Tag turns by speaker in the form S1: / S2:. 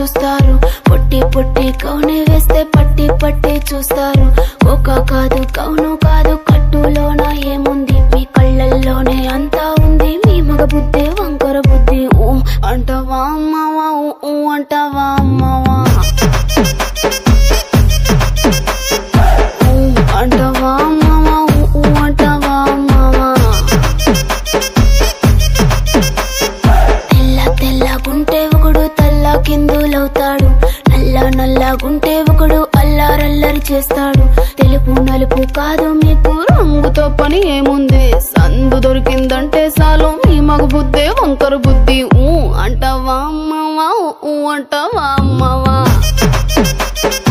S1: చూస్తారు పొట్టి పొట్టి కౌని వేస్తే పట్టి పట్టి చూస్తారు ఒక కాదు కౌను కాదు కట్టులోన ఏముంది మీ కళ్ళల్లోనే అంతా ఉంది మీ మగ బుద్ధి వంకర బుద్ధి ఊ అంటావా అమ్మవా ఊ, ఊ అంటావా అమ్మవా ఊ అంటావా అమ్మవా ఊ, ఊ అంటావా అమ్మవా తెల్ల తెల్లగుంటే ఒకడు తల్ల కిందులవుతాడు నల్ల నల్లగుంటే ఒకడు అల్లారల్లరి చేస్తాడు తెలుపు నలుపు కాదు మీకు రంగుతో పని ఏముంది సందు దొరికిందంటే చాలు మీ మగ బుద్ధే వంకర బుద్ధి ఊ అంటావా అమ్మవా ఊ అంటావా అమ్మవా